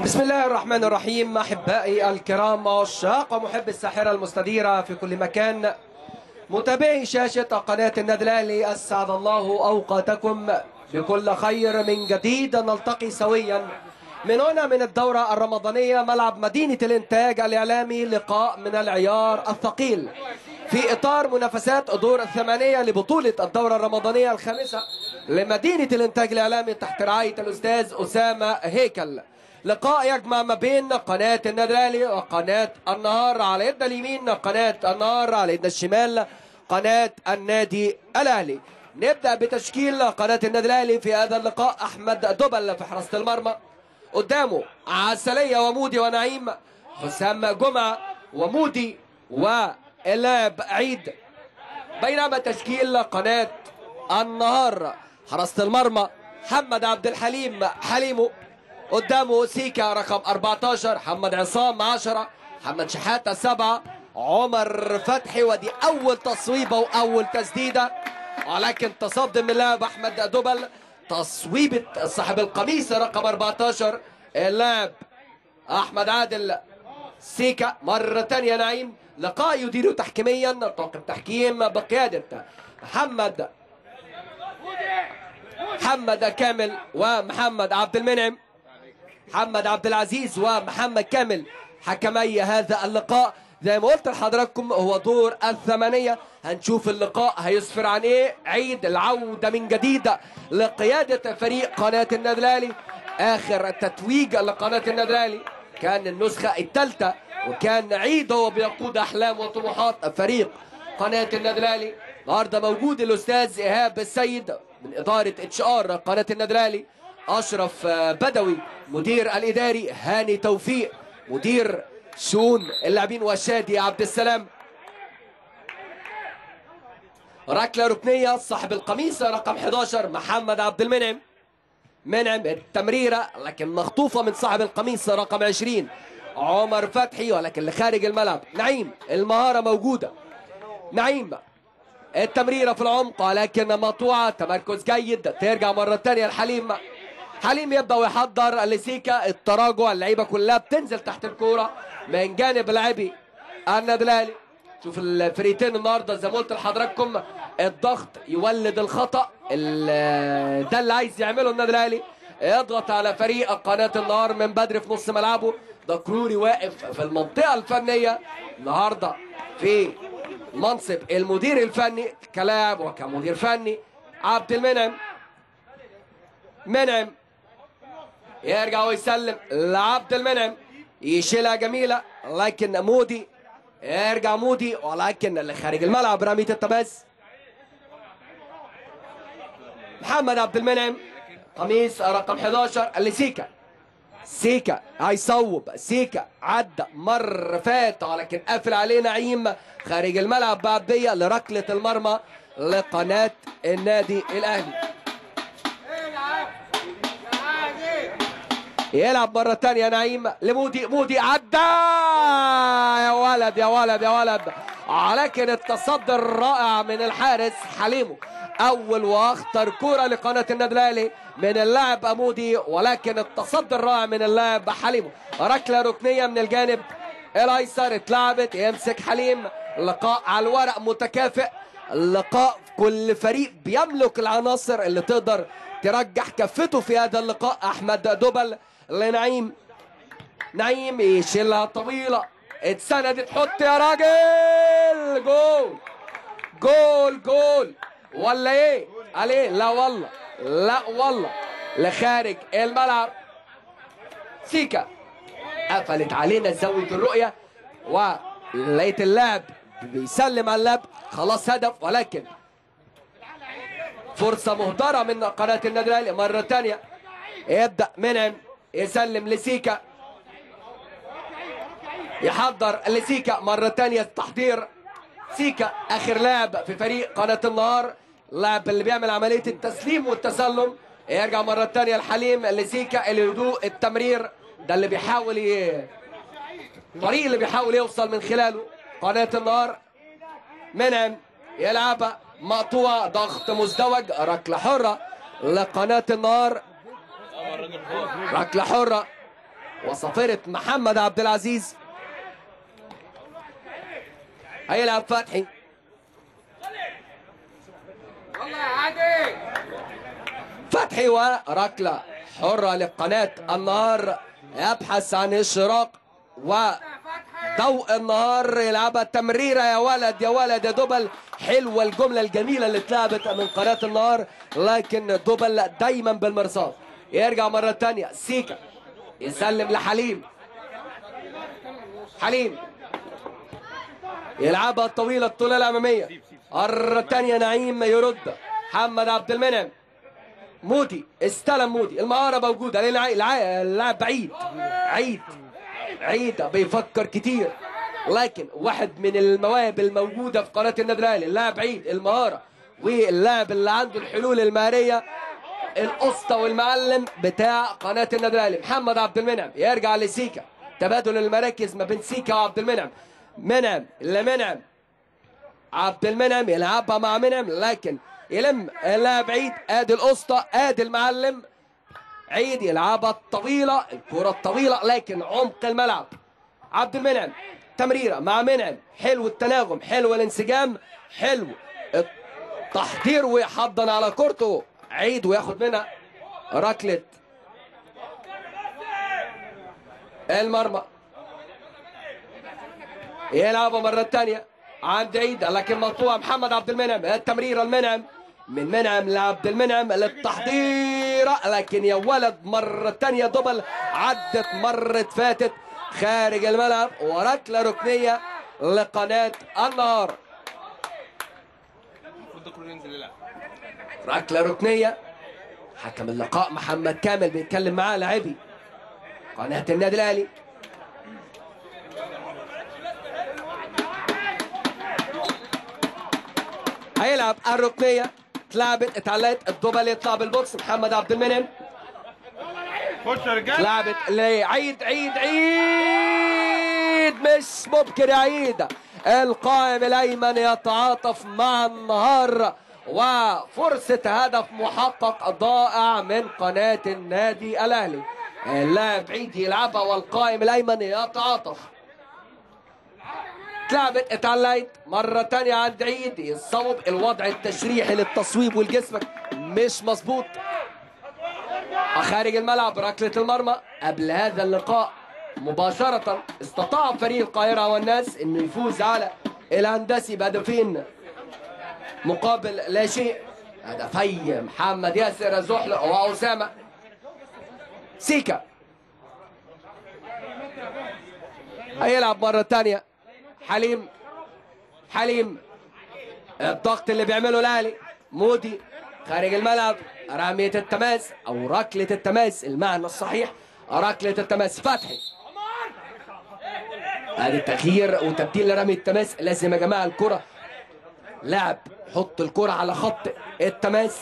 بسم الله الرحمن الرحيم احبائي الكرام عشاق ومحب الساحره المستديره في كل مكان متابعي شاشه قناه النادي الاهلي اسعد الله اوقاتكم بكل خير من جديد نلتقي سويا من هنا من الدوره الرمضانيه ملعب مدينه الانتاج الاعلامي لقاء من العيار الثقيل في اطار منافسات الدور الثمانيه لبطوله الدوره الرمضانيه الخامسه لمدينه الانتاج الاعلامي تحت رعايه الاستاذ اسامه هيكل لقاء يجمع ما بين قناة النادي الأهلي وقناة النهار على يدنا اليمين قناة النهار على يدنا الشمال قناة النادي الأهلي نبدأ بتشكيل قناة النادي الأهلي في هذا اللقاء أحمد دبل في حراسة المرمى قدامه عسلية ومودي ونعيم حسام جمعة ومودي واللاعب عيد بينما تشكيل قناة النهار حراسة المرمى محمد عبد الحليم حليمو قدامه سيكا رقم 14 محمد عصام 10 محمد شحاتة 7 عمر فتحي ودي أول تصويبة وأول تسديدة ولكن تصدم من اللاعب أحمد دبل تصويبة صاحب القميص رقم 14 اللاعب أحمد عادل سيكا مرة تانية نعيم لقاء يدير تحكيميا طاقم تحكيم بقيادة محمد محمد كامل ومحمد عبد المنعم محمد عبد العزيز ومحمد كامل حكمي هذا اللقاء زي ما قلت لحضراتكم هو دور الثمانية هنشوف اللقاء هيسفر عن ايه عيد العودة من جديد لقيادة فريق قناة النادي الأهلي آخر تتويج لقناة النادي الأهلي كان النسخة الثالثة وكان عيد هو بيقود أحلام وطموحات فريق قناة النادي الأهلي النهارده موجود الأستاذ إيهاب السيد من إدارة اتش ار قناة النادي الأهلي أشرف بدوي مدير الإداري هاني توفيق مدير شؤون اللاعبين وشادي عبد السلام ركلة ركنية صاحب القميص رقم 11 محمد عبد المنعم منعم التمريرة لكن مخطوفة من صاحب القميص رقم 20 عمر فتحي ولكن لخارج الملعب نعيم المهارة موجودة نعيم التمريرة في العمق ولكن مقطوعة تمركز جيد ترجع مرة تانية لحليم حليم يبدا ويحضر لسيكا التراجع اللعيبه كلها بتنزل تحت الكوره من جانب لاعبي النادي الاهلي شوف الفريقين النهارده زي ما قلت لحضراتكم الضغط يولد الخطا ده اللي عايز يعمله النادي الاهلي يضغط على فريق قناه النهار من بدري في نص ملعبه ده كروري واقف في المنطقه الفنيه النهارده في منصب المدير الفني كلاعب وكمدير فني عبد المنعم منعم يرجع ويسلم لعبد المنعم يشيلها جميلة لكن مودي يرجع مودي ولكن اللي خارج الملعب رمية التماس محمد عبد المنعم قميص رقم 11 اللي سيكا سيكا هيصوب سيكا عدى مر فات ولكن قافل عليه نعيم خارج الملعب بعدية لركلة المرمى لقناة النادي الأهلي يلعب مرة تانية نعيم لمودي مودي عدى يا ولد يا ولد يا ولد ولكن التصدي الرائع من الحارس حليمو أول وأخطر كرة لقناة النادي الأهلي من اللاعب أمودي ولكن التصدي الرائع من اللاعب حليمو ركلة ركنية من الجانب الأيسر اتلعبت يمسك حليم لقاء على الورق متكافئ اللقاء كل فريق بيملك العناصر اللي تقدر ترجح كفته في هذا اللقاء أحمد دبل لنعيم نعيم يشيلها طويلة اتسندت حط يا راجل جول جول جول ولا ايه عليه لا والله لا والله لخارج الملعب سيكا قفلت علينا زاوية الرؤية ولقيت اللاعب بيسلم على اللعب خلاص هدف ولكن فرصة مهدرة من قناة النادي الأهلي مرة تانية يبدأ منعم يسلم لسيكا يحضر لسيكا مرة تانية التحضير سيكا آخر لاعب في فريق قناة النهار اللاعب اللي بيعمل عملية التسليم والتسلم يرجع مرة تانية الحليم لسيكا الهدوء التمرير ده اللي بيحاول ي... الطريق اللي بيحاول يوصل من خلاله قناة النهار منعم يلعبها مقطوعة ضغط مزدوج ركلة حرة لقناة النهار ركلة حرة وصفرة محمد عبد العزيز هيلعب فتحي فتحي وركلة حرة لقناة النهار يبحث عن إشراق وضوء النهار يلعبها تمريرة يا ولد يا ولد يا دبل حلوة الجملة الجميلة اللي اتلعبت من قناة النهار لكن دبل دايما بالمرصاد يرجع مرة تانية سيكا يسلم لحليم حليم يلعبها الطويلة الطولة الأمامية مرة تانية نعيم يرد محمد عبد المنعم مودي استلم مودي المهارة موجودة لأن الع- الع- اللاعب بعيد عيد عيد بيفكر كتير لكن واحد من المواهب الموجودة في قناة النادي الأهلي اللاعب عيد المهارة واللاعب اللي عنده الحلول المهارية القسطة والمعلم بتاع قناة النادي الأهلي محمد عبد المنعم يرجع لسيكا تبادل المراكز ما بين سيكا وعبد المنعم منعم لمنعم عبد المنعم يلعبها مع منعم لكن يلم اللاعب عيد ادي القسطى ادي المعلم عيد يلعبها الطويله الكره الطويله لكن عمق الملعب عبد المنعم تمريره مع منعم حلو التناغم حلو الانسجام حلو التحضير ويحضن على كورته عيد وياخد منها ركله المرمى يلعبها مرة تانية عند عيد لكن مقطوعة محمد عبد المنعم التمريرة المنعم من منعم لعبد المنعم للتحضير لكن يا ولد مرة تانية دبل عدت مرة فاتت خارج الملعب وركلة ركنية لقناة النهار المفروض ده كله ينزل يلعب ركلة ركنية حكم اللقاء محمد كامل بيتكلم معاه لاعبي قناة النادي الأهلي هيلعب الركنية اتلعبت اتعلقت الدبل يطلع بالبوكس محمد عبد المنعم خش يا رجاله لعبت لعيد عيد عيد مش ممكن يا عيد القائم الايمن يتعاطف مع النهار وفرصة هدف محقق ضائع من قناة النادي الاهلي اللاعب عيد يلعبها والقائم الايمن يتعاطف اتلعبت اتعلقت مرة تانية عند عيد يصوب الوضع التشريحي للتصويب والجسم مش مظبوط خارج الملعب ركلة المرمى قبل هذا اللقاء مباشرة استطاع فريق القاهرة والناس انه يفوز على الهندسي بهدفين مقابل لا شيء هدفي محمد ياسر زحل وأسامة سيكا هيلعب مرة تانية حليم حليم الضغط اللي بيعمله الاهلي مودي خارج الملعب رمية التماس او ركلة التماس المعنى الصحيح ركلة التماس فتحي ادي التغيير وتبديل لرمية التماس لازم يا جماعة الكرة لاعب حط الكرة على خط التماس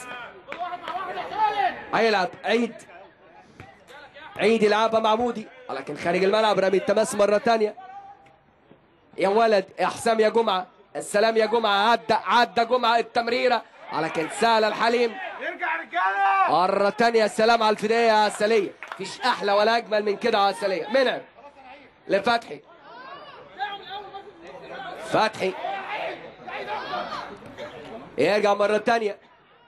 هيلعب عيد عيد يلعبها مع مودي لكن خارج الملعب رمي التماس مرة تانية يا ولد يا حسام يا جمعة السلام يا جمعة عدى عدى جمعة التمريرة لكن سهلة الحليم ارجع رجاله مرة تانية السلام على الفدية يا عسلية مفيش أحلى ولا أجمل من كده يا عسلية منعم لفتحي فتحي يرجع مرة تانية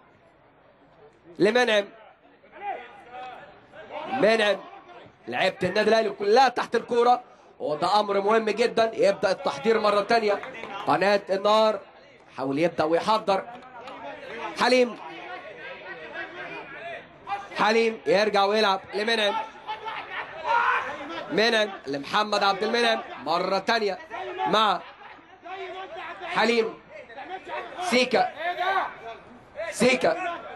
لمنعم منعم لعيبة النادي الأهلي كلها تحت الكورة وده أمر مهم جدا يبدأ التحضير مرة تانية قناة النار حاول يبدأ ويحضر حليم حليم يرجع ويلعب لمنعم منعم لمحمد عبد المنعم مرة تانية مع حليم سيكا سيكا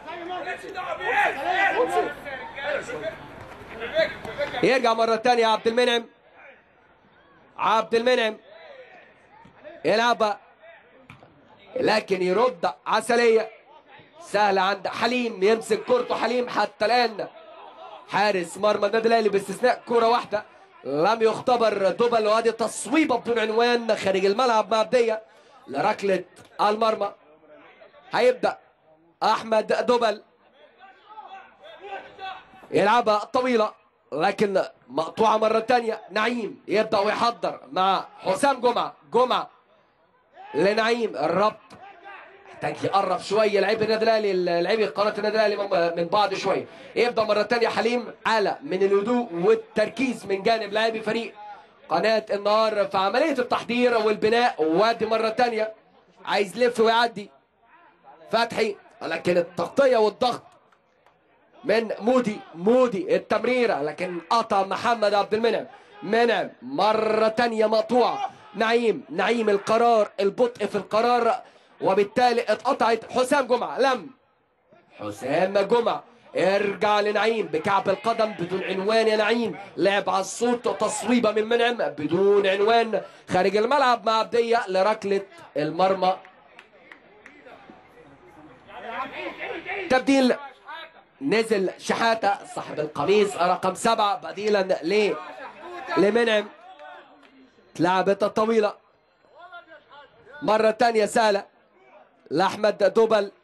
يرجع مرة تانية عبد المنعم عبد المنعم يلعبها لكن يرد عسلية سهلة عند حليم يمسك كورته حليم حتى الآن حارس مرمى النادي الأهلي باستثناء كرة واحدة لم يختبر دبل وهذه تصويبة بدون عنوان خارج الملعب مبدية لركلة المرمى هيبدأ أحمد دبل يلعبها طويلة لكن مقطوعة مرة تانية نعيم يبدأ ويحضر مع حسام جمعة جمعة لنعيم الربط محتاج يقرب شويه لعيب النادي الاهلي لعيب قناه النادي الاهلي من- من بعض شويه يبدا مره ثانيه حليم على من الهدوء والتركيز من جانب لاعبي فريق قناه النهار في عمليه التحضير والبناء وادي مره ثانيه عايز يلف ويعدي فتحي لكن التغطيه والضغط من مودي مودي التمريره لكن قطع محمد عبد المنعم منعم مره تانية مقطوعه نعيم نعيم القرار البطء في القرار وبالتالي اتقطعت حسام جمعه لم حسام جمعه ارجع لنعيم بكعب القدم بدون عنوان يا نعيم لعب على الصوت تصويبه من منعم بدون عنوان خارج الملعب مع عبديه لركله المرمى تبديل نزل شحاته صاحب القميص رقم سبعة بديلا ل لمنعم اتلعبت الطويلة مرة تانية سهلة لأحمد دوبل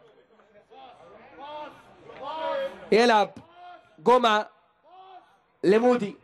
يلعب جمعة لمودي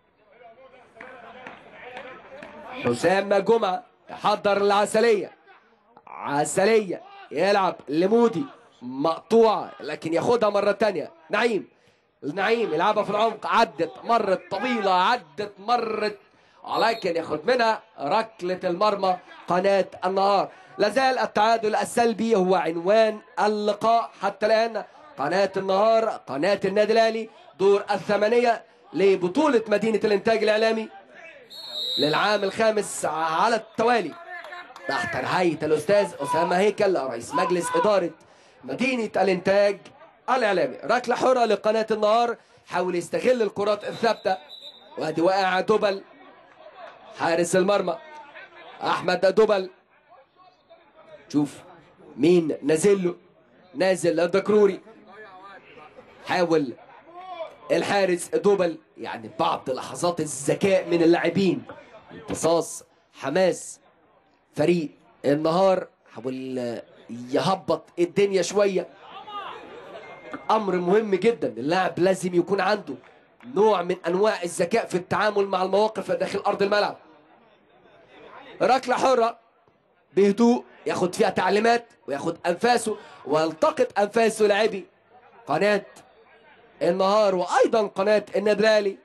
حسام جمعة يحضر العسلية عسلية يلعب لمودي مقطوعة لكن ياخدها مرة تانية نعيم نعيم يلعبها في العمق عدت مرت طويلة عدت مرت ولكن ياخد منها ركلة المرمى قناة النهار لازال التعادل السلبي هو عنوان اللقاء حتى الآن قناة النهار قناة النادي الأهلي دور الثمانية لبطولة مدينة الإنتاج الإعلامي للعام الخامس على التوالي تحت رعاية الأستاذ أسامة هيكل رئيس مجلس إدارة مدينة الإنتاج الإعلامي ركلة حرة لقناة النهار حاول يستغل الكرات الثابتة وادي واقع دبل حارس المرمى أحمد دبل شوف مين نازل له نازل الدكروري حاول الحارس دوبل يعني بعض لحظات الذكاء من اللاعبين امتصاص حماس فريق النهار حاول يهبط الدنيا شويه امر مهم جدا اللاعب لازم يكون عنده نوع من انواع الذكاء في التعامل مع المواقف داخل ارض الملعب ركله حره بهدوء ياخد فيها تعليمات وياخد انفاسه ويلتقط انفاسه لاعبي قناه النهار وايضا قناه النادي الاهلي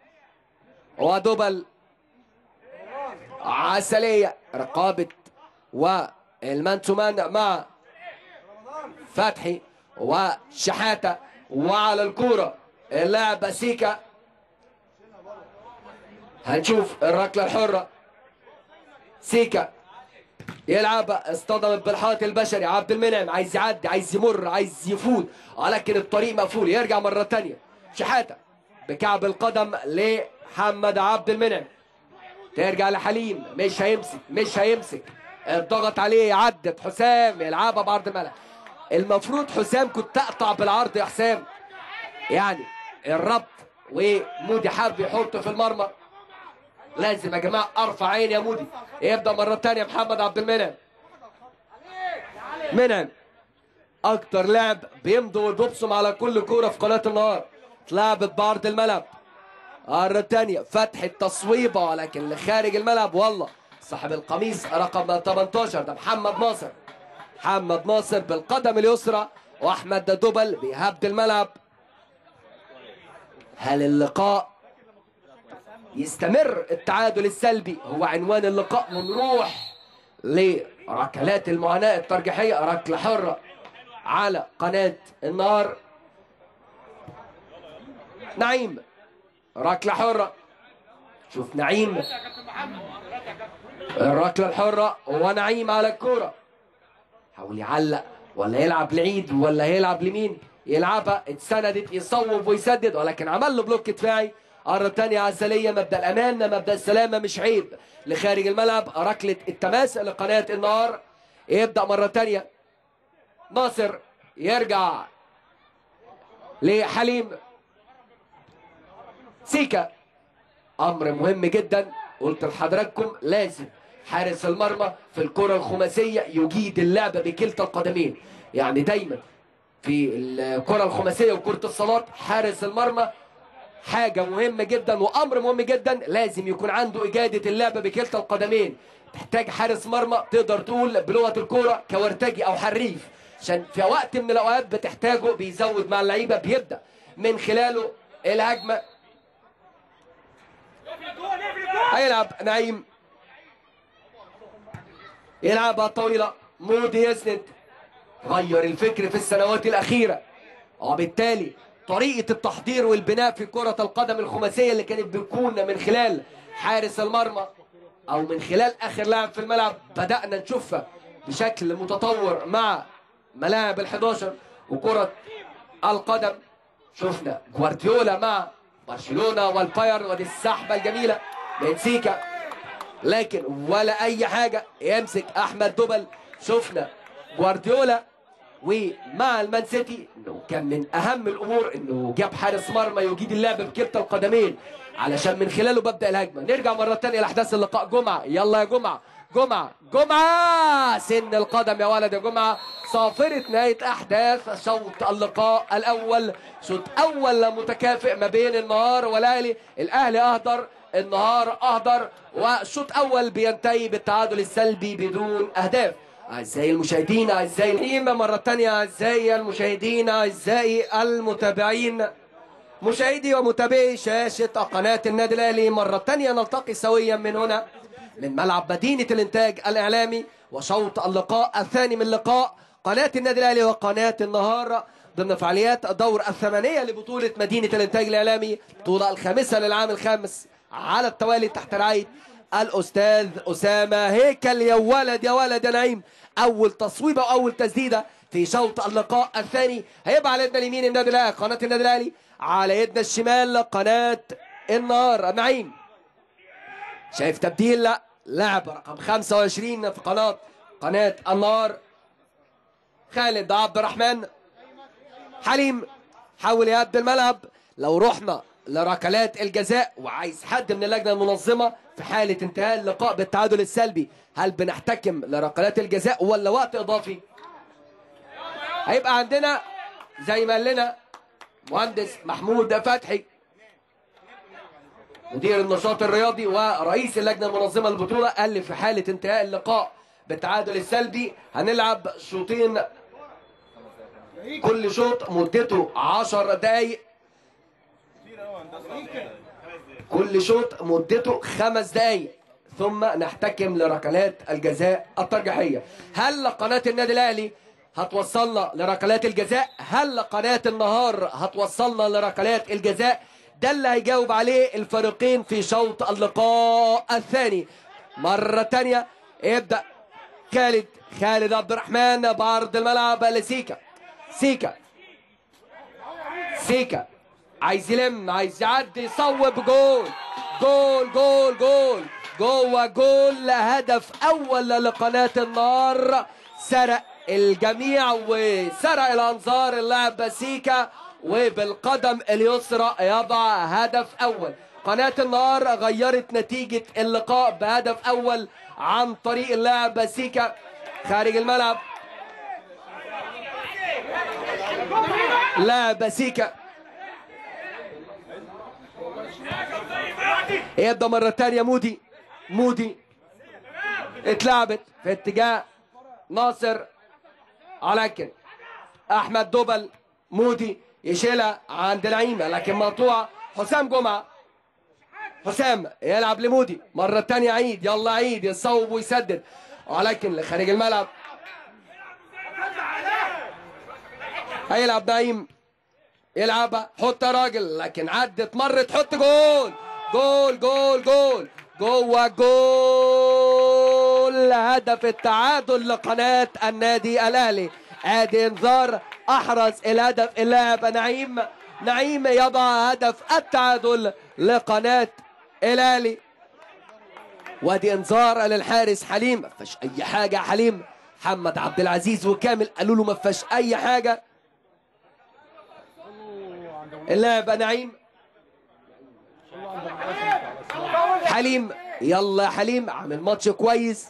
ودبل عسليه رقابه والمان تو مان مع فتحي وشحاته وعلى الكوره اللاعب سيكا هنشوف الركله الحره سيكا يلعب اصطدمت بالحائط البشري عبد المنعم عايز يعدي عايز يمر عايز يفوت ولكن الطريق مقفول يرجع مره تانية شحاته بكعب القدم لحمد عبد المنعم ترجع لحليم مش هيمسك مش هيمسك الضغط عليه عدت حسام يلعبها بعرض الملعب المفروض حسام كنت اقطع بالعرض يا حسام يعني الربط ومودي حب يحطه في المرمى لازم يا جماعه ارفع عين يا مودي يبدا مره تانية محمد عبد المنعم منعم اكتر لاعب بيمضي وبيبصم على كل كوره في قناه النهار اتلعبت بعرض الملعب مرة تانية فتح التصويبة ولكن لخارج الملعب والله صاحب القميص رقم 18 ده محمد ناصر محمد ناصر بالقدم اليسرى واحمد دبل بيهبد الملعب هل اللقاء يستمر التعادل السلبي هو عنوان اللقاء ونروح لركلات المعاناة الترجيحية ركلة حرة على قناة النار نعيم ركلة حرة شوف نعيم الركلة الحرة ونعيم على الكورة حاول يعلق ولا يلعب لعيد ولا هيلعب لمين يلعبها اتسندت يصوب ويسدد ولكن عمل له بلوك دفاعي مرة تانية عسلية مبدأ الأمان مبدأ السلامة مش عيب لخارج الملعب ركلة التماس لقناة النهار يبدأ مرة تانية ناصر يرجع لحليم سيكا امر مهم جدا قلت لحضراتكم لازم حارس المرمى في الكرة الخماسية يجيد اللعب بكلتا القدمين يعني دايما في الكرة الخماسية وكرة الصالات حارس المرمى حاجة مهمة جدا وأمر مهم جدا لازم يكون عنده إجادة اللعبة بكلتا القدمين تحتاج حارس مرمى تقدر تقول بلغة الكورة كورتجي أو حريف عشان في وقت من الأوقات بتحتاجه بيزود مع اللعيبة بيبدأ من خلاله الهجمة هيلعب نعيم يلعبها طويلة مودي يسند غير الفكر في السنوات الأخيرة وبالتالي طريقة التحضير والبناء في كرة القدم الخماسية اللي كانت بتكون من خلال حارس المرمى أو من خلال آخر لاعب في الملعب بدأنا نشوفها بشكل متطور مع ملاعب ال11 وكرة القدم شفنا جوارديولا مع برشلونة والبايرن ودي السحبة الجميلة من سيكا لكن ولا اي حاجه يمسك احمد دبل شفنا جوارديولا ومع المان سيتي انه كان من اهم الامور انه جاب حارس مرمى يجيد اللعب بكلتا القدمين علشان من خلاله ببدا الهجمه نرجع مره ثانيه لاحداث اللقاء جمعه يلا يا جمعه جمعه جمعه سن القدم يا ولد يا جمعه صافره نهايه احداث شوط اللقاء الاول شوط اول متكافئ ما بين النهار والاهلي الاهلي اهدر النهار اهدر وشوط اول بينتهي بالتعادل السلبي بدون اهداف اعزائي المشاهدين اعزائي القيمه مره ثانيه اعزائي المشاهدين اعزائي المتابعين مشاهدي ومتابعي شاشة قناة النادي الأهلي مرة تانية نلتقي سويا من هنا من ملعب مدينة الإنتاج الإعلامي وشوط اللقاء الثاني من لقاء قناة النادي الأهلي وقناة النهار ضمن فعاليات الدور الثمانية لبطولة مدينة الإنتاج الإعلامي البطولة الخامسة للعام الخامس على التوالي تحت رعاية الأستاذ أسامة هيكل يا ولد يا ولد يا نعيم أول تصويبة وأول تسديدة في شوط اللقاء الثاني هيبقى على يدنا اليمين النادي الأهلي قناة النادي الأهلي على يدنا الشمال قناة النهار نعيم شايف تبديل لا لاعب رقم 25 في قناة قناة النهار خالد عبد الرحمن حليم حاول يهدي الملعب لو رحنا لركلات الجزاء وعايز حد من اللجنه المنظمه في حاله انتهاء اللقاء بالتعادل السلبي هل بنحتكم لركلات الجزاء ولا وقت اضافي؟ هيبقى عندنا زي ما قال لنا مهندس محمود فتحي مدير النشاط الرياضي ورئيس اللجنه المنظمه للبطوله قال لي في حاله انتهاء اللقاء بالتعادل السلبي هنلعب شوطين كل شوط مدته 10 دقايق كل شوط مدته خمس دقايق ثم نحتكم لركلات الجزاء الترجيحيه هل قناه النادي الاهلي هتوصلنا لركلات الجزاء هل قناه النهار هتوصلنا لركلات الجزاء ده اللي هيجاوب عليه الفريقين في شوط اللقاء الثاني مره تانية يبدا خالد خالد عبد الرحمن بعرض الملعب لسيكا سيكا سيكا عايز يلم عايز يعدي يصوب جول جول جول جول جوه جول هدف اول لقناه النار سرق الجميع وسرق الانظار اللاعب سيكا وبالقدم اليسرى يضع هدف اول قناة النهار غيرت نتيجة اللقاء بهدف أول عن طريق اللاعب سيكا خارج الملعب لاعب سيكا يبدا مره ثانيه مودي مودي اتلعبت في اتجاه ناصر ولكن احمد دبل مودي يشيلها عند نعيمه لكن مقطوعه حسام جمعه حسام يلعب لمودي مره ثانيه عيد يلا عيد يصوب ويسدد ولكن لخارج الملعب هيلعب نعيم يلعبها حط يا راجل لكن عدت مرت حط جول جول جول جول جوه جول هدف التعادل لقناة النادي الأهلي ادي انذار احرز الهدف اللاعب نعيم نعيم يضع هدف التعادل لقناة الأهلي وادي انذار للحارس حليم ما فيهاش اي حاجة يا حليم محمد عبد العزيز وكامل قالوا له ما فيهاش اي حاجة اللاعب نعيم حليم يلا يا حليم عامل ماتش كويس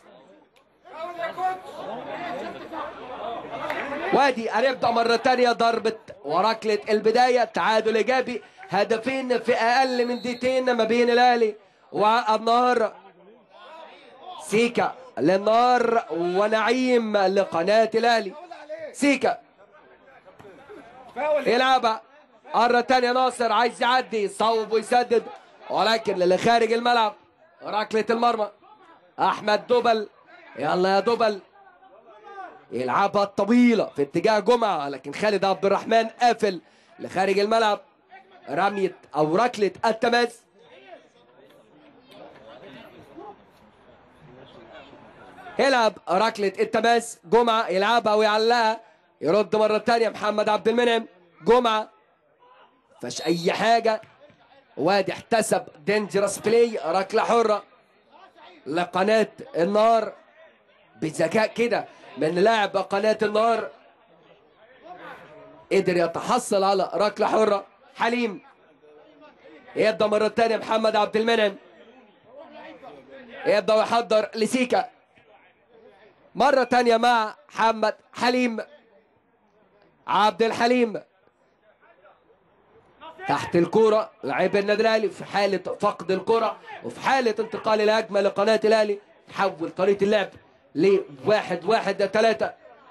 وادي هنبدا مره تانية ضربه وركله البدايه تعادل ايجابي هدفين في اقل من دقيقتين ما بين الاهلي والنهار سيكا للنار ونعيم لقناة الاهلي سيكا يلعبها مرة تانية ناصر عايز يعدي يصوب ويسدد ولكن اللي خارج الملعب ركلة المرمى احمد دبل يلا يا دبل يلعبها الطويلة في اتجاه جمعة لكن خالد عبد الرحمن قافل لخارج الملعب رمية او ركلة التماس يلعب ركلة التماس جمعة يلعبها ويعلقها يرد مرة تانية محمد عبد المنعم جمعة فش أي حاجة وادي احتسب دينجرس بلاي ركلة حرة لقناة النار بذكاء كده من لاعب قناة النار قدر يتحصل على ركلة حرة حليم يبدأ مرة تانية محمد عبد المنعم يبدأ ويحضر لسيكا مرة تانية مع محمد حليم عبد الحليم تحت الكرة لعيب النادي الاهلي في حالة فقد الكرة وفي حالة انتقال الهجمة لقناة الاهلي تحول طريقة اللعب لواحد واحد ثلاثة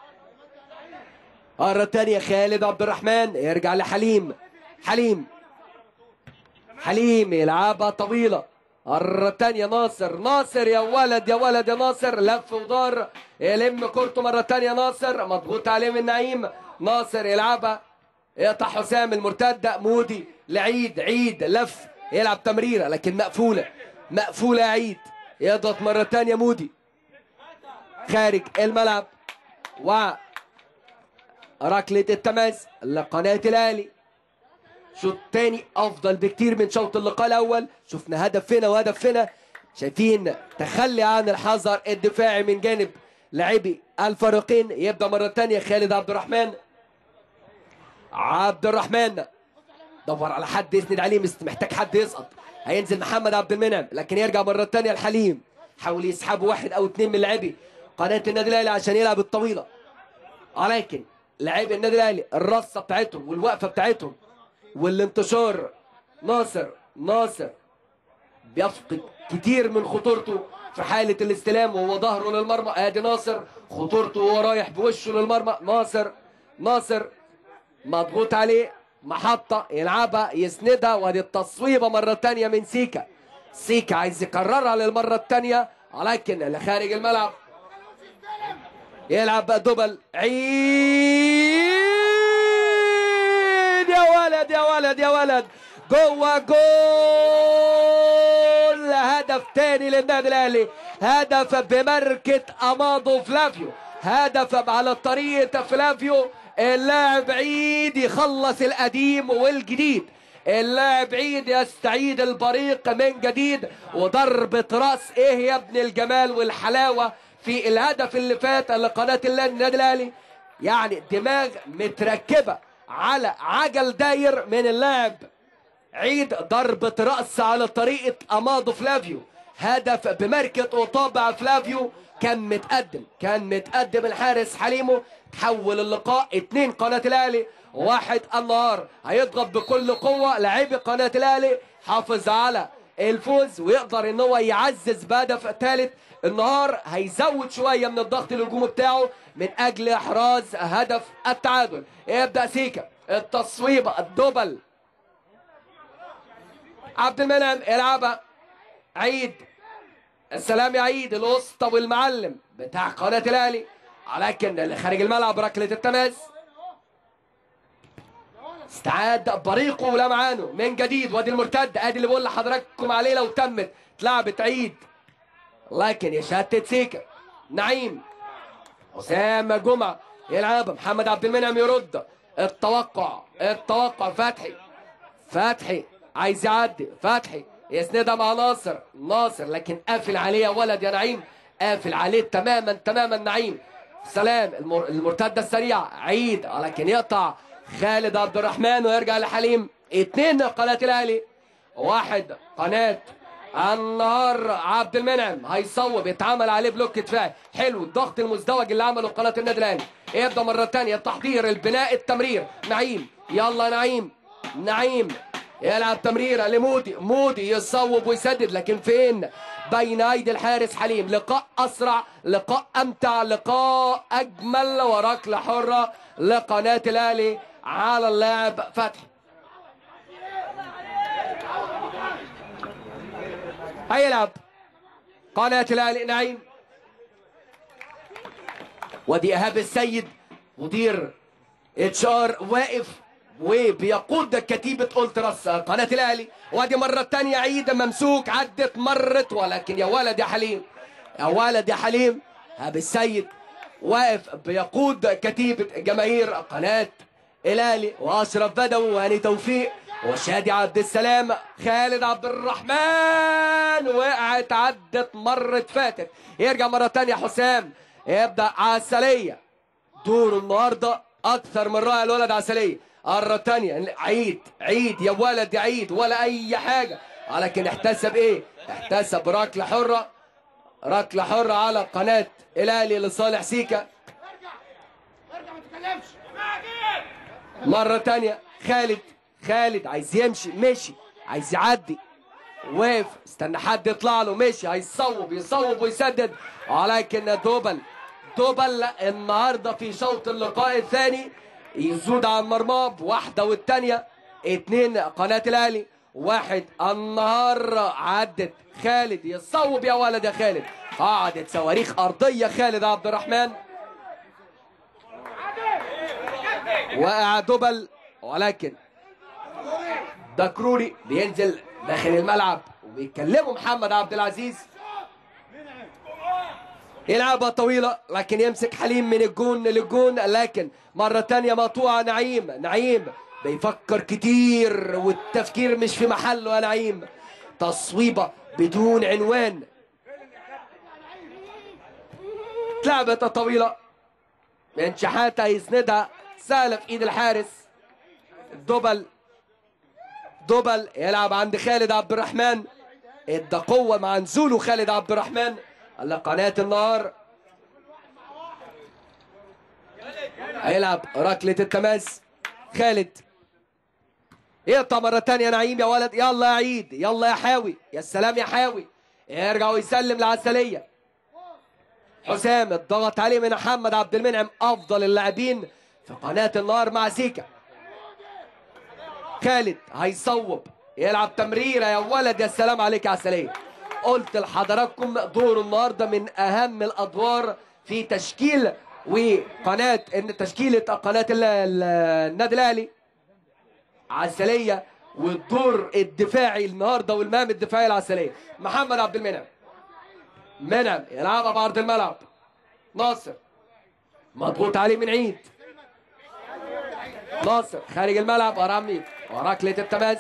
مرة تانية خالد عبد الرحمن يرجع لحليم حليم حليم يلعبها طويلة مرة تانية ناصر ناصر يا ولد يا ولد يا ناصر لف ودار يلم كورته مرة تانية ناصر مضغوط عليه من نعيم ناصر يلعبها يقطع حسام المرتدة مودي لعيد عيد لف يلعب تمريرة لكن مقفولة مقفولة يا عيد يضغط مرة تانية مودي خارج الملعب و ركلة التماس لقناة الأهلي شوط تاني أفضل بكتير من شوط اللقاء الأول شفنا هدف هنا وهدف هنا شايفين تخلي عن الحذر الدفاعي من جانب لاعبي الفريقين يبدأ مرة تانية خالد عبد الرحمن عبد الرحمن دور على حد يسند عليه مست- محتاج حد يسقط هينزل محمد عبد المنعم لكن يرجع مرة تانية الحليم حاول يسحبوا واحد او اتنين من لاعبي قناة النادي الاهلي عشان يلعب الطويلة ولكن لاعبي النادي الاهلي الرصة بتاعتهم والوقفة بتاعتهم والانتشار ناصر ناصر بيفقد كتير من خطورته في حالة الاستلام وهو ظهره للمرمى ادي ناصر خطورته وهو رايح بوشه للمرمى ناصر ناصر مضغوط عليه محطة يلعبها يسندها وادي التصويبة مرة تانية من سيكا سيكا عايز يكررها للمرة التانية ولكن اللي خارج الملعب يلعب بقى دبل عيد يا ولد يا ولد يا ولد جوه جول هدف تاني للنادي الاهلي هدف بماركة امادو فلافيو هدف على طريقة فلافيو اللاعب عيد يخلص القديم والجديد اللاعب عيد يستعيد البريق من جديد وضربة راس ايه يا ابن الجمال والحلاوة في الهدف اللي فات لقناة النادي الاهلي يعني دماغ متركبة على عجل داير من اللاعب عيد ضربة رأس على طريقة أمادو فلافيو هدف بماركة وطابع فلافيو كان متقدم كان متقدم الحارس حليمو تحول اللقاء اتنين قناة الأهلي واحد النهار هيضغط بكل قوة لاعبي قناة الأهلي حافظ على الفوز ويقدر ان هو يعزز بهدف ثالث النهار هيزود شوية من الضغط الهجومي بتاعه من اجل احراز هدف التعادل يبدأ سيكا التصويبة الدبل عبد المنعم يلعبها عيد السلام يا عيد الوسطى والمعلم بتاع قناة الاهلي ولكن اللي خارج الملعب ركلة التماس استعاد بريقه ولمعانه من جديد وادي المرتد ادي اللي بقول لحضراتكم عليه لو تمت اتلعبت عيد لكن يشتت سيكا نعيم حسام جمعة يلعب محمد عبد المنعم يرد التوقع التوقع فتحي فتحي عايز يعدي فتحي يسندها مع ناصر ناصر لكن قافل عليه يا ولد يا نعيم قافل عليه تماما تماما نعيم سلام المر... المرتده السريعه عيد لكن يقطع خالد عبد الرحمن ويرجع لحليم اتنين قناه الاهلي واحد قناه النهار عبد المنعم هيصوب يتعمل عليه بلوك دفاعي حلو الضغط المزدوج اللي عمله قناه النادي الاهلي يبدا مره ثانيه التحضير البناء التمرير نعيم يلا نعيم نعيم يلعب تمريره لمودي مودي يصوب ويسدد لكن فين بين ايدي الحارس حليم لقاء اسرع لقاء امتع لقاء اجمل وركله حره لقناه الاهلي على اللاعب فتحي هيلعب قناه الاهلي نعيم ودي ايهاب السيد مدير اتش ار واقف وبيقود كتيبة التراس قناة الاهلي وادي مرة تانية عيد ممسوك عدت مرت ولكن يا ولد يا حليم يا ولد يا حليم هاب السيد واقف بيقود كتيبة جماهير قناة الاهلي واشرف بدوي وهاني توفيق وشادي عبد السلام خالد عبد الرحمن وقعت عدت مرت فاتت يرجع مرة تانية حسام يبدأ عسلية دوره النهارده اكثر من رائع الولد عسليه مرة تانية عيد عيد يا ولد يا عيد ولا اي حاجة ولكن احتسب ايه احتسب ركلة حرة ركلة حرة على قناة الاهلي لصالح سيكا ارجع ما تتكلمش مرة تانية خالد خالد عايز يمشي مشي عايز يعدي واقف استنى حد يطلع له مشي هيصوب يصوب ويسدد ولكن دوبل دوبل النهارده في شوط اللقاء الثاني يزود عن مرماه بواحده والثانيه اتنين قناه الاهلي واحد النهار عدت خالد يصوب يا ولد يا خالد قعدت صواريخ ارضيه خالد عبد الرحمن وقع دبل ولكن دكروري بينزل داخل الملعب وبيكلمه محمد عبد العزيز يلعبها طويلة لكن يمسك حليم من الجون للجون لكن مرة تانية مقطوعة نعيم نعيم بيفكر كتير والتفكير مش في محله يا نعيم تصويبة بدون عنوان لعبة طويلة من شحاتة يسندها سهلة في ايد الحارس دبل دبل يلعب عند خالد عبد الرحمن ادى قوة مع نزوله خالد عبد الرحمن على قناة النهار هيلعب ركلة التماس خالد يقطع مرة تانية نعيم يا ولد يلا يا عيد يلا يا حاوي يا سلام يا حاوي يرجع ويسلم لعسلية حسام الضغط عليه من محمد عبد المنعم افضل اللاعبين في قناة النهار مع سيكا خالد هيصوب يلعب تمريرة يا ولد يا سلام عليك يا عسلية قلت لحضراتكم دور النهارده من اهم الادوار في تشكيل وقناه ان تشكيله قناه ال- ال- النادي الاهلي عسليه والدور الدفاعي النهارده والمهام الدفاعيه العسليه محمد عبد المنعم منعم يلعبها بعرض الملعب ناصر مضغوط عليه من عيد ناصر خارج الملعب ورمي وركله التماس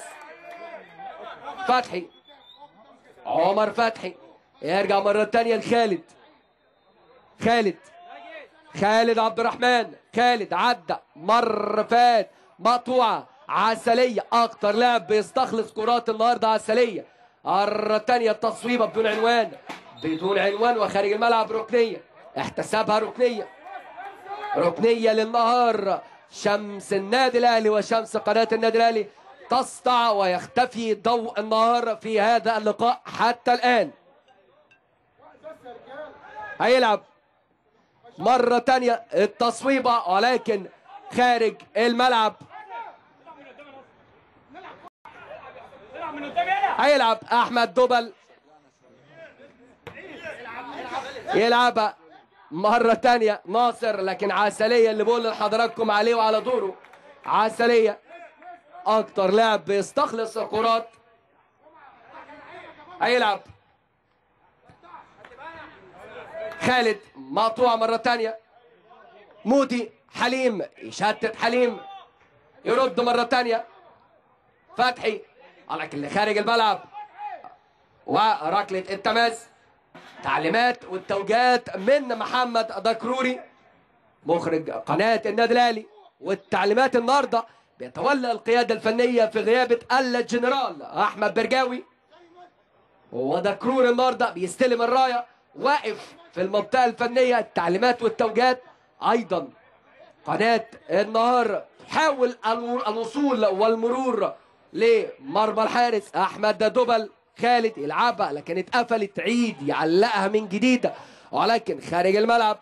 فتحي عمر فتحي يرجع مرة تانية لخالد خالد خالد عبد الرحمن خالد عدى مر فات مقطوعة عسلية أكتر لاعب بيستخلص كرات النهاردة عسلية مرة تانية التصويبة بدون عنوان بدون عنوان وخارج الملعب ركنية احتسبها ركنية ركنية للنهار شمس النادي الأهلي وشمس قناة النادي الأهلي تسطع ويختفي ضوء النهار في هذا اللقاء حتى الآن هيلعب مرة تانية التصويبة ولكن خارج الملعب هيلعب أحمد دبل يلعبها مرة تانية ناصر لكن عسلية اللي بقول لحضراتكم عليه وعلى دوره عسلية أكتر لاعب بيستخلص الكرات هيلعب خالد مقطوعة مرة تانية مودي حليم يشتت حليم يرد مرة تانية فتحي لكن اللي خارج الملعب وركلة التماس تعليمات والتوجيهات من محمد دكروري مخرج قناة النادي الأهلي والتعليمات النهارده بيتولى القيادة الفنية في غيابة الجنرال أحمد برجاوي ودكرور النهارده بيستلم الراية واقف في المنطقة الفنية التعليمات والتوجيهات أيضا قناة النهار تحاول الو- الوصول والمرور لمرمى الحارس احمد دبل خالد يلعبها لكن اتقفلت عيد يعلقها من جديد ولكن خارج الملعب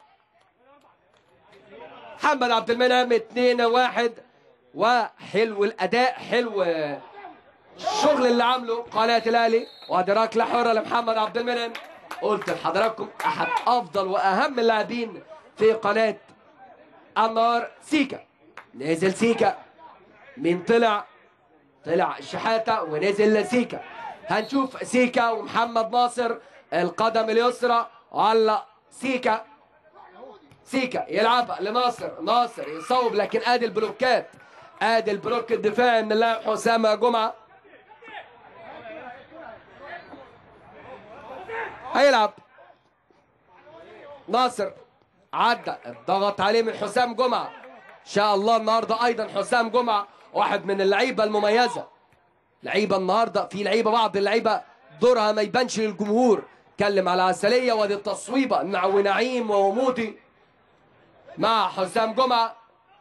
محمد عبد المنعم 2 1 وحلو الاداء حلو الشغل اللي عامله قناه الاهلي وادي ركله حره لمحمد عبد المنعم قلت لحضراتكم احد افضل واهم اللاعبين في قناه النهار سيكا نزل سيكا مين طلع طلع شحاته ونزل سيكا هنشوف سيكا ومحمد ناصر القدم اليسرى على سيكا سيكا يلعبها لناصر ناصر يصوب لكن ادي البلوكات ادي البلوك الدفاعي من اللاعب حسام جمعه هيلعب ناصر عدى ضغط عليه من حسام جمعه ان شاء الله النهارده ايضا حسام جمعه واحد من اللعيبه المميزه لعيبه النهارده في لعيبه بعض اللعيبه دورها ما يبانش للجمهور اتكلم على عسليه وادي التصويبه مع ونعيم ومودي مع حسام جمعه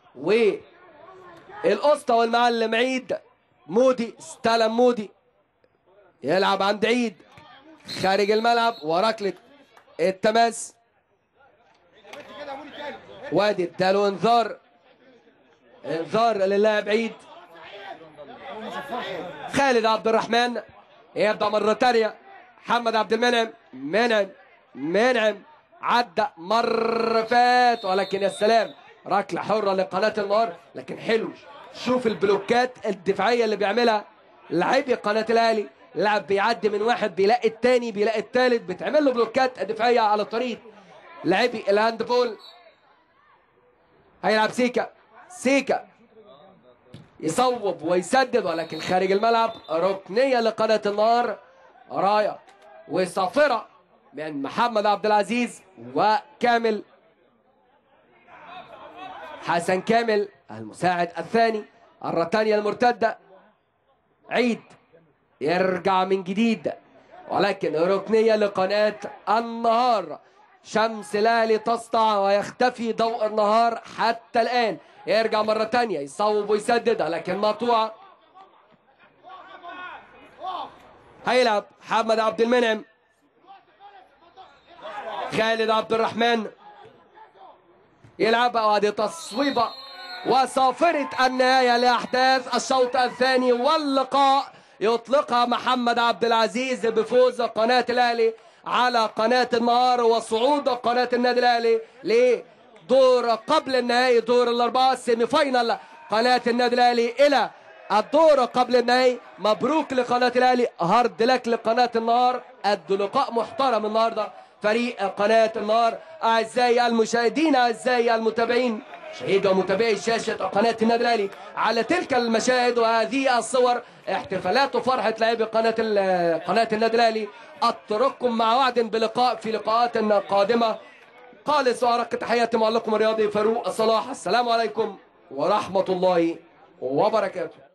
والاسطى والمعلم عيد مودي استلم مودي يلعب عند عيد خارج الملعب وركله التماس كده يا مولي تاني وادي اداله انذار انذار للاعب عيد خالد عبد الرحمن يبدا مره ثانيه محمد عبد المنعم منعم منعم عدى مره فات ولكن يا سلام ركله حره لقناه النهار لكن حلو شوف البلوكات الدفاعيه اللي بيعملها لاعبي قناه الاهلي لاعب بيعدي من واحد بيلاقي الثاني بيلاقي الثالث بتعمل له بلوكات دفاعيه على طريق لاعبي الهاندبول هيلعب سيكا سيكا يصوب ويسدد ولكن خارج الملعب ركنيه لقناه النار رايه وصافره من محمد عبد العزيز وكامل حسن كامل المساعد الثاني الرتانية المرتدة عيد يرجع من جديد ولكن ركنية لقناة النهار شمس الاهلي تسطع ويختفي ضوء النهار حتى الان يرجع مرة تانية يصوب ويسددها لكن مقطوعة هيلعب محمد عبد المنعم خالد عبد الرحمن يلعبها وادي تصويبة وصافرة النهاية لأحداث الشوط الثاني واللقاء يطلقها محمد عبد العزيز بفوز قناة الأهلي على قناة النهار وصعود قناة النادي الأهلي لدور قبل النهائي دور الأربعة سيمي فاينل قناة النادي الأهلي إلى الدور قبل النهائي مبروك لقناة الأهلي هارد لك لقناة النهار أدوا لقاء محترم النهارده فريق قناة النار أعزائي المشاهدين أعزائي المتابعين شهيد ومتابعي شاشة قناة النادي الأهلي على تلك المشاهد وهذه الصور احتفالات وفرحة لاعبي قناة ال- قناة النادي الأهلي أترككم مع وعد بلقاء في لقاءات قادمة خالص وأرق تحياتي معلقكم الرياضي فاروق صلاح السلام عليكم ورحمة الله وبركاته